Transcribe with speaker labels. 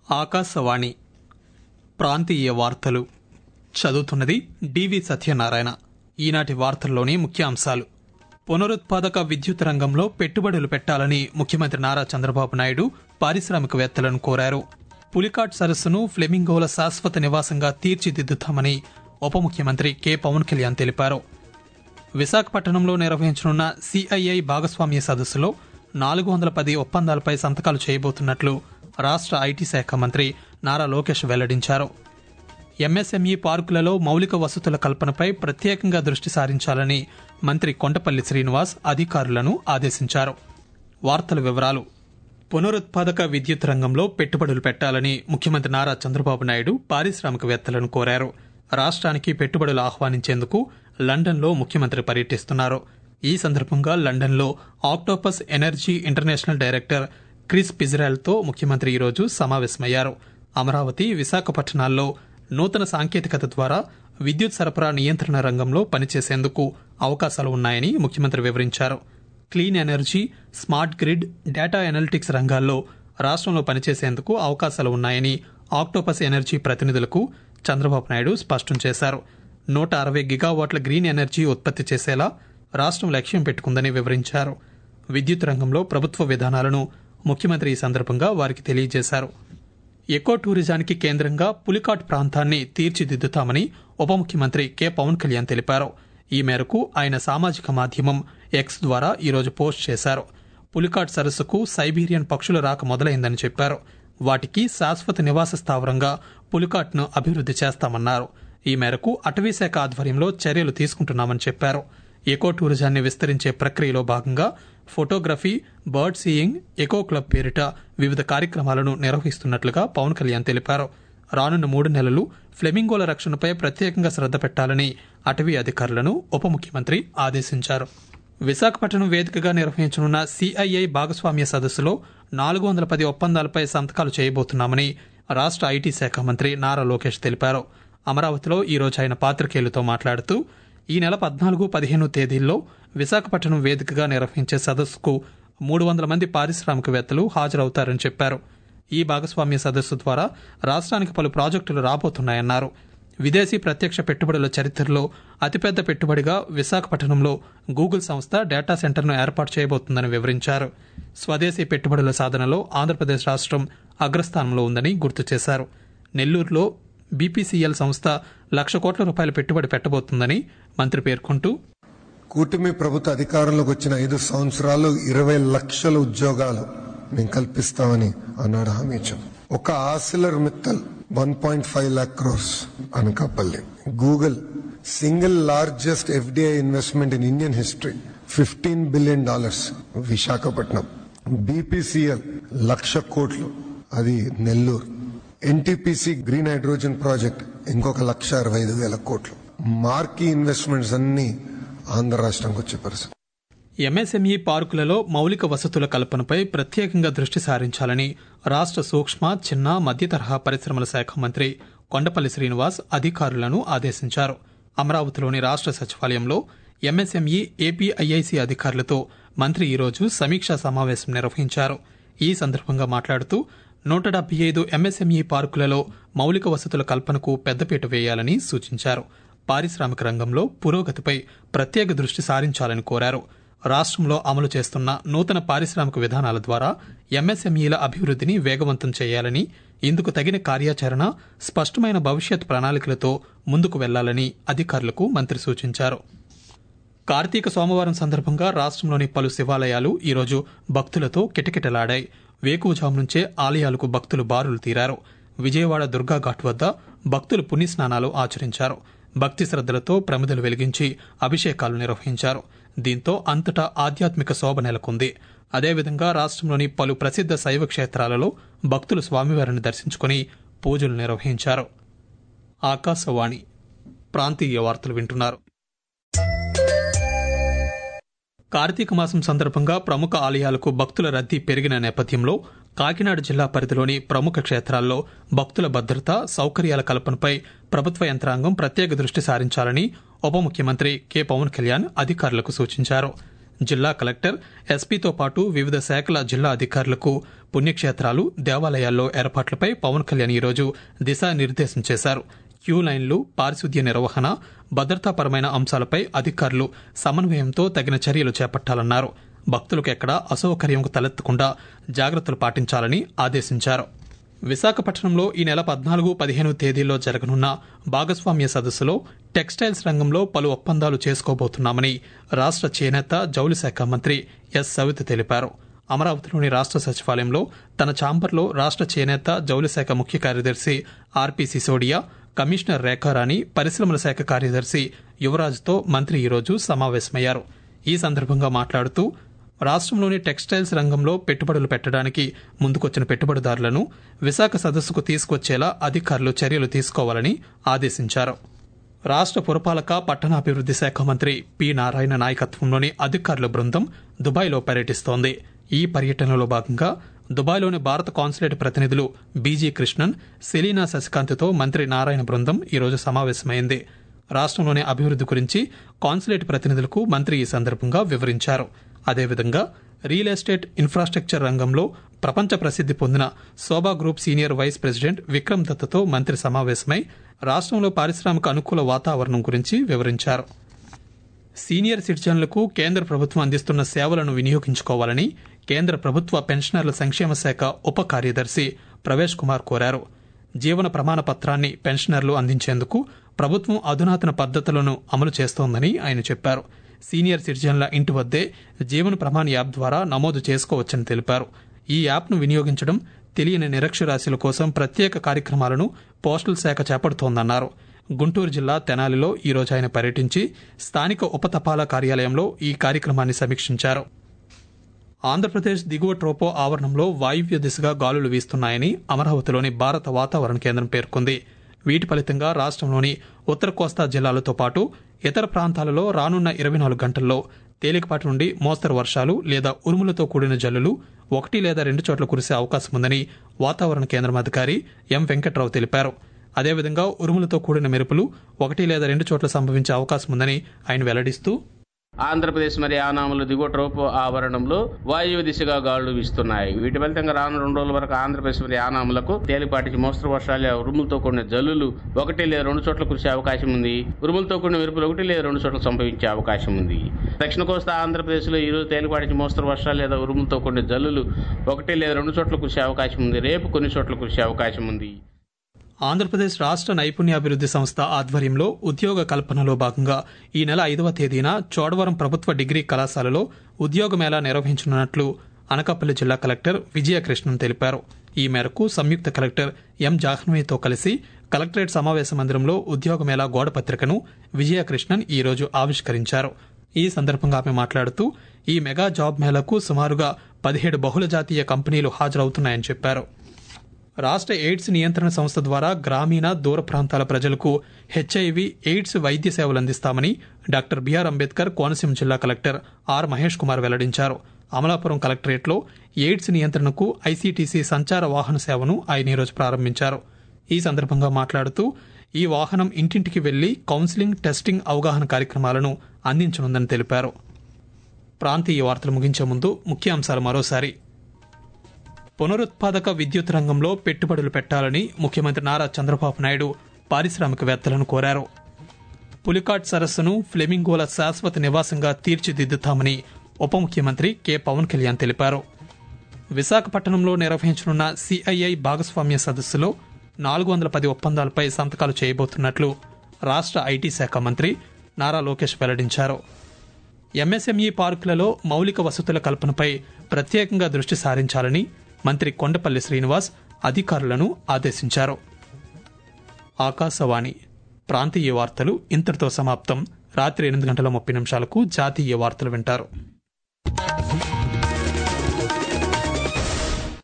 Speaker 1: ఆకాశవాణి ప్రాంతీయ వార్తలు చదువుతున్నది డివి సత్యనారాయణ ఈనాటి వార్తల్లోని ముఖ్యాంశాలు పునరుత్పాదక విద్యుత్ రంగంలో పెట్టుబడులు పెట్టాలని ముఖ్యమంత్రి నారా చంద్రబాబు నాయుడు పారిశ్రామికవేత్తలను కోరారు పులికాట్ సరస్సును ఫ్లెమింగోల శాశ్వత నివాసంగా తీర్చిదిద్దుతామని ఉప ముఖ్యమంత్రి కె పవన్ కళ్యాణ్ తెలిపారు విశాఖపట్నంలో నిర్వహించనున్న సిఐఐ భాగస్వామ్య సదస్సులో నాలుగు వందల పది ఒప్పందాలపై సంతకాలు చేయబోతున్నట్లు రాష్ట్ర ఐటీ శాఖ మంత్రి నారా లోకేష్ వెల్లడించారు ఎంఎస్ఎంఈ పార్కులలో మౌలిక వసతుల కల్పనపై ప్రత్యేకంగా దృష్టి సారించాలని మంత్రి కొండపల్లి శ్రీనివాస్ అధికారులను ఆదేశించారు వార్తల వివరాలు పునరుత్పాదక విద్యుత్ రంగంలో పెట్టుబడులు పెట్టాలని ముఖ్యమంత్రి నారా చంద్రబాబు నాయుడు పారిశ్రామికవేత్తలను కోరారు రాష్ట్రానికి పెట్టుబడులు ఆహ్వానించేందుకు లండన్లో ముఖ్యమంత్రి పర్యటిస్తున్నారు ఈ సందర్భంగా లండన్లో Octopus Energy International director Chris పిజ్రాల్తో ముఖ్యమంత్రి ఈరోజు సమావేశమయ్యారు అమరావతి విశాఖపట్నాల్లో నూతన సాంకేతికత ద్వారా విద్యుత్ సరఫరా నియంత్రణ రంగంలో పనిచేసేందుకు అవకాశాలు ఉన్నాయని ముఖ్యమంత్రి వివరించారు clean energy smart grid data analytics రంగాల్లో రాష్ట్రంలో పనిచేసేందుకు అవకాశాలు ఉన్నాయని ఆక్టోపస్ ఎనర్జీ ప్రతినిధులకు చంద్రబాబు నాయుడు స్పష్టం చేశారు నూట అరవై గిగావాట్ల గ్రీన్ ఎనర్జీ ఉత్పత్తి చేసేలా రాష్ట్రం లక్ష్యం పెట్టుకుందని వివరించారు విద్యుత్ రంగంలో ప్రభుత్వ విధానాలను ముఖ్యమంత్రి ఈ సందర్భంగా వారికి తెలియజేశారు ఎకో టూరిజానికి కేంద్రంగా పులికాట్ ప్రాంతాన్ని తీర్చిదిద్దుతామని ఉప ముఖ్యమంత్రి కె పవన్ కళ్యాణ్ తెలిపారు ఈ మేరకు ఆయన సామాజిక మాధ్యమం ఎక్స్ ద్వారా ఈరోజు పోస్ట్ చేశారు పులికాట్ సరస్సుకు సైబీరియన్ పక్షుల రాక మొదలైందని చెప్పారు వాటికి శాశ్వత నివాస స్థావరంగా పులికాట్ను అభివృద్ది చేస్తామన్నారు ఈ మేరకు అటవీశాఖ ఆధ్వర్యంలో చర్యలు తీసుకుంటున్నామని చెప్పారు ఎకో టూరిజాన్ని విస్తరించే ప్రక్రియలో భాగంగా photography bird seeing eco club పేరిట వివిధ కార్యక్రమాలను నిర్వహిస్తున్నట్లుగా పవన్ కళ్యాణ్ తెలిపారు రానున్న మూడు నెలలు ఫ్లెమింగోల రక్షణపై ప్రత్యేకంగా శ్రద్ధ పెట్టాలని అటవీ అధికారులను ఉప ముఖ్యమంత్రి ఆదేశించారు విశాఖపట్నం వేదికగా నిర్వహించనున్న సిఐఐ భాగస్వామ్య సదస్సులో నాలుగు వందల పది ఒప్పందాలపై సంతకాలు చేయబోతున్నామని రాష్ట్ర ఐటీ శాఖ మంత్రి నారా లోకేష్ తెలిపారు అమరావతిలో ఈ రోజు ఆయన పాత్రికేయులతో మాట్లాడుతూ ఈ నెల పద్నాలుగు పదిహేను తేదీల్లో విశాఖపట్నం వేదికగా నిర్వహించే సదస్సుకు మూడు వందల మంది పారిశ్రామికవేత్తలు హాజరవుతారని చెప్పారు ఈ భాగస్వామ్య సదస్సు ద్వారా రాష్ట్రానికి పలు ప్రాజెక్టులు రాబోతున్నాయన్నారు విదేశీ ప్రత్యక్ష పెట్టుబడుల చరిత్రలో అతిపెద్ద పెట్టుబడిగా విశాఖపట్నంలో గూగుల్ సంస్థ డేటా సెంటర్ను ఏర్పాటు చేయబోతుందని వివరించారు స్వదేశీ పెట్టుబడుల సాధనలో ఆంధ్రప్రదేశ్ రాష్ట్రం అగ్రస్థానంలో ఉందని గుర్తు చేశారు నెల్లూరులో బీపీసీఎల్ సంస్థ లక్ష కోట్ల రూపాయల పెట్టుబడి పెట్టబోతుందని మంత్రి పేర్కొంటూ
Speaker 2: కూటమి ప్రభుత్వ అధికారంలోకి వచ్చిన ఐదు సంవత్సరాలు ఇరవై లక్షల ఉద్యోగాలు మేము కల్పిస్తామని అన్నాడు హామీ ఇచ్చాం ఒక Arcelor Mittal one point five lakh crores Anakapalli Google single largest FDI investment in Indian history fifteen billion dollars Visakhapatnam BPCL లక్ష కోట్లు అది Nellore NTPC green hydrogen project ఇంకొక లక్ష అరవై ఐదు వేల కోట్లు మార్కీ ఇన్వెస్ట్మెంట్స్ అన్ని ఆంధ్ర రాష్ట్రానికి వచ్చే పరిస్థితి
Speaker 1: ఎంఎస్ఎంఈ పార్కులలో మౌలిక వసతుల కల్పనపై ప్రత్యేకంగా దృష్టి సారించాలని రాష్ట్ర సూక్ష్మ చిన్న మధ్య తరహా పరిశ్రమల శాఖ మంత్రి కొండపల్లి శ్రీనివాస్ అధికారులను ఆదేశించారు అమరావతిలోని రాష్ట్ర సచివాలయంలో ఎంఎస్ఎంఈ ఏపీఐఐసి అధికారులతో మంత్రి ఈరోజు సమీక్షా సమావేశం నిర్వహించారు ఈ సందర్భంగా మాట్లాడుతూ నూట డెబ్బై ఐదు ఎంఎస్ఎంఈ పార్కులలో మౌలిక వసతుల కల్పనకు పెద్దపీట వేయాలని సూచించారు పారిశ్రామిక రంగంలో పురోగతిపై ప్రత్యేక దృష్టి సారించాలని కోరారు రాష్ట్రంలో అమలు చేస్తున్న నూతన పారిశ్రామిక విధానాల ద్వారా ఎంఎస్ఎంఈల అభివృద్ధిని వేగవంతం చేయాలని ఇందుకు తగిన కార్యాచరణ స్పష్టమైన భవిష్యత్ ప్రణాళికలతో ముందుకు వెళ్లాలని అధికారులకు మంత్రి సూచించారు కార్తీక సోమవారం సందర్భంగా రాష్ట్రంలోని పలు శివాలయాలు ఈరోజు భక్తులతో కిటకిటలాడాయి వేకువజాము నుంచే ఆలయాలకు భక్తులు బారులు తీరారు విజయవాడ దుర్గాఘాట్ వద్ద భక్తులు పుణ్యస్నానాలు ఆచరించారు భక్తి శ్రద్దలతో ప్రమిదలు వెలిగించి అభిషేకాలు నిర్వహించారు దీంతో అంతటా ఆధ్యాత్మిక శోభ నెలకొంది అదేవిధంగా రాష్ట్రంలోని పలు ప్రసిద్ధ శైవ క్షేత్రాలలో భక్తులు స్వామివారిని దర్శించుకుని పూజలు నిర్వహించారు ఆకాశవాణి ప్రాంతీయ వార్తలు వింటున్నారు కార్తీక మాసం సందర్భంగా ప్రముఖ ఆలయాలకు భక్తుల రద్దీ పెరిగిన నేపథ్యంలో కాకినాడ జిల్లా పరిధిలోని ప్రముఖ క్షేత్రాల్లో భక్తుల భద్రత సౌకర్యాల కల్పనపై ప్రభుత్వ యంత్రాంగం ప్రత్యేక దృష్టి సారించాలని ఉప ముఖ్యమంత్రి కె పవన్ కళ్యాణ్ అధికారులకు సూచించారు జిల్లా కలెక్టర్ ఎస్పీతో పాటు వివిధ శాఖల జిల్లా అధికారులకు పుణ్యక్షేత్రాలు దేవాలయాల్లో ఏర్పాట్లపై పవన్ కళ్యాణ్ ఈరోజు దిశానిర్దేశం చేశారు క్యూ లైన్లు పారిశుద్ధ్య నిర్వహణ భద్రతాపరమైన అంశాలపై అధికారులు సమన్వయంతో తగిన చర్యలు చేపట్టాలన్నారు భక్తులకు ఎక్కడా అసౌకర్యం తలెత్తకుండా జాగ్రత్తలు పాటించాలని ఆదేశించారు విశాఖపట్నంలో ఈ నెల పద్నాలుగు పదిహేను తేదీల్లో జరగనున్న భాగస్వామ్య సదస్సులో టెక్స్టైల్స్ రంగంలో పలు ఒప్పందాలు చేసుకోబోతున్నామని రాష్ట చేనేత జౌళి శాఖ మంత్రి ఎస్ సవిత తెలిపారు అమరావతిలోని రాష్ట సచివాలయంలో తన ఛాంబర్లో రాష్ట చేనేత జౌళి శాఖ ముఖ్య కార్యదర్శి ఆర్పి సిసోడియా కమిషనర్ రేఖారాణి పరిశ్రమల శాఖ కార్యదర్శి యువరాజ్తో మంత్రి ఈరోజు సమావేశమయ్యారు ఈ సందర్భంగా మాట్లాడుతూ రాష్ట్రంలోని టెక్స్టైల్స్ రంగంలో పెట్టుబడులు పెట్టడానికి ముందుకొచ్చిన పెట్టుబడిదారులను విశాఖ సదస్సుకు తీసుకొచ్చేలా అధికారులు చర్యలు తీసుకోవాలని ఆదేశించారు రాష్ట్ర పురపాలక పట్టణాభివృద్ది శాఖ మంత్రి పి నారాయణ నాయకత్వంలోని అధికారుల బృందం దుబాయ్లో పర్యటిస్తోంది ఈ పర్యటనలో భాగంగా దుబాయ్లోని భారత కాన్సులేట్ ప్రతినిధులు బీజీ కృష్ణన్ సెలీనా శశికాంత్తో మంత్రి నారాయణ బృందం ఈరోజు సమావేశమైంది రాష్ట్రంలోని అభివృద్ది గురించి కాన్సులేట్ ప్రతినిధులకు మంత్రి ఈ సందర్భంగా వివరించారు అదేవిధంగా రియల్ ఎస్టేట్ ఇన్ఫ్రాస్ట్రక్చర్ రంగంలో ప్రపంచ ప్రసిద్ది పొందిన Shobha group senior vice president Vikram దత్తతో మంత్రి సమావేశమై రాష్ట్రంలో పారిశ్రామిక అనుకూల వాతావరణం గురించి వివరించారు సీనియర్ సిటిజన్లకు కేంద్ర ప్రభుత్వం అందిస్తున్న సేవలను వినియోగించుకోవాలని కేంద్ర ప్రభుత్వ పెన్షనర్ల సంక్షేమ శాఖ ఉప కార్యదర్శి ప్రవేశ్ కుమార్ కోరారు జీవన ప్రమాణ పత్రాన్ని పెన్షనర్లు అందించేందుకు ప్రభుత్వం అధునాతన పద్ధతులను అమలు చేస్తోందని ఆయన చెప్పారు సీనియర్ సిటిజన్ల ఇంటి వద్దే జీవన ప్రమాణ్ యాప్ ద్వారా నమోదు చేసుకోవచ్చని తెలిపారు ఈ యాప్ను వినియోగించడం తెలియని నిరక్షరాస్యుల కోసం ప్రత్యేక కార్యక్రమాలను పోస్టల్ శాఖ చేపడుతోందన్నారు గుంటూరు జిల్లా తెనాలిలో ఈ రోజు ఆయన పర్యటించి స్థానిక ఉప తపాలా కార్యాలయంలో ఈ కార్యక్రమాన్ని సమీక్షించారు ఆంధ్రప్రదేశ్ దిగువ ట్రోపో ఆవరణంలో వాయువ్య దిశగా గాలులు వీస్తున్నాయని అమరావతిలోని భారత వాతావరణ కేంద్రం పేర్కొంది వీటి ఫలితంగా రాష్ట్రంలోని ఉత్తర కోస్తా జిల్లాలతో పాటు ఇతర ప్రాంతాలలో రానున్న ఇరవై నాలుగు గంటల్లో తేలికపాటి నుండి మోస్తరు వర్షాలు లేదా ఉరుములతో కూడిన జల్లులు ఒకటి లేదా రెండు చోట్ల కురిసే అవకాశం ఉందని వాతావరణ కేంద్రం అధికారి ఎం వెంకట్రావు తెలిపారు అదేవిధంగా ఉరుములతో కూడిన మెరుపులు ఒకటి లేదా రెండు చోట్ల సంభవించే అవకాశం ఉందని ఆయన వెల్లడిస్తూ
Speaker 3: ఆంధ్రప్రదేశ్ మరి ఆనాములు దిగువ ట్రోపు ఆవరణంలో వాయువ్య దిశగా గాలులు వీస్తున్నాయి వీటి ఫలితంగా రాను రెండు రోజుల వరకు ఆంధ్రప్రదేశ్ మరి ఆనాములకు తేలిపాటికి మోస్తరు వర్షాలు ఉరుములతో కూడిన జల్లులు ఒకటి లేదా రెండు చోట్ల కురిసే అవకాశం ఉంది ఉరుములతో కూడిన మెరుపులు ఒకటి లేదా రెండు చోట్ల సంభవించే అవకాశం ఉంది దక్షిణ కోస్తా ఆంధ్రప్రదేశ్లో ఈ రోజు తేలిపాటికి మోస్తరు వర్షాలు లేదా ఉరుములతో కూడిన జల్లులు ఒకటి లేదా రెండు చోట్ల కురిసే అవకాశం ఉంది రేపు కొన్ని చోట్ల కురిసే అవకాశం ఉంది
Speaker 1: ఆంధ్రప్రదేశ్ రాష్ట్ర నైపుణ్యాభివృద్ది సంస్థ ఆధ్వర్యంలో ఉద్యోగ కల్పనలో భాగంగా ఈ నెల ఐదవ తేదీన చోడవరం ప్రభుత్వ డిగ్రీ కళాశాలలో ఉద్యోగ మేళా నిర్వహించనున్నట్లు అనకాపల్లి జిల్లా కలెక్టర్ విజయకృష్ణన్ తెలిపారు ఈ మేరకు సంయుక్త కలెక్టర్ ఎం జాహ్నవితో కలిసి కలెక్టరేట్ సమావేశ మందిరంలో ఉద్యోగ మేళా గోడ పత్రికను విజయకృష్ణన్ ఈ రోజు ఆవిష్కరించారు ఈ సందర్భంగా ఆమె మాట్లాడుతూ ఈ మెగా జాబ్ మేళాకు సుమారుగా పదిహేడు బహుళ జాతీయ కంపెనీలు హాజరవుతున్నాయని చెప్పారు రాష్ట్ర ఎయిడ్స్ నియంత్రణ సంస్థ ద్వారా గ్రామీణ దూర ప్రాంతాల ప్రజలకు హెచ్ఐవి ఎయిడ్స్ వైద్య సేవలు అందిస్తామని డాక్టర్ బిఆర్ అంబేద్కర్ కోనసీమ జిల్లా కలెక్టర్ ఆర్ మహేష్ కుమార్ వెల్లడించారు అమలాపురం కలెక్టరేట్లో ఎయిడ్స్ నియంత్రణకు ఐసీటీసీ సంచార వాహన సేవను ఆయన ఈరోజు ప్రారంభించారు ఈ సందర్భంగా మాట్లాడుతూ ఈ వాహనం ఇంటింటికి వెళ్లి కౌన్సిలింగ్ టెస్టింగ్ అవగాహన కార్యక్రమాలను అందించనుందని తెలిపారు ప్రాంతీయ వార్తలు ముగించే ముందు ముఖ్యాంశాలు మరోసారి పునరుత్పాదక విద్యుత్ రంగంలో పెట్టుబడులు పెట్టాలని ముఖ్యమంత్రి నారా చంద్రబాబు నాయుడు పారిశ్రామికవేత్తలను కోరారు పులికాట్ సరస్సును ఫ్లెమింగోల శాశ్వత నివాసంగా తీర్చిదిద్దుతామని ఉప ముఖ్యమంత్రి కె పవన్ కళ్యాణ్ తెలిపారు విశాఖపట్నంలో నిర్వహించనున్న సిఐఐ భాగస్వామ్య సదస్సులో నాలుగు వందల పది ఒప్పందాలపై సంతకాలు చేయబోతున్నట్లు రాష్ట్ర ఐటీ శాఖ మంత్రి నారా లోకేష్ వెల్లడించారు ఎంఎస్ఎంఈ పార్కులలో మౌలిక వసతుల కల్పనపై ప్రత్యేకంగా దృష్టి సారించాలని మంత్రి కొండపల్లి శ్రీనివాస్ అధికారులను ఆదేశించారు ఆకాశవాణి ప్రాంతీయ వార్తలు ఇంతటితో సమాప్తం రాత్రి ఎనిమిది గంటల ముప్పై నిమిషాలకు జాతీయ వార్తలు వింటారు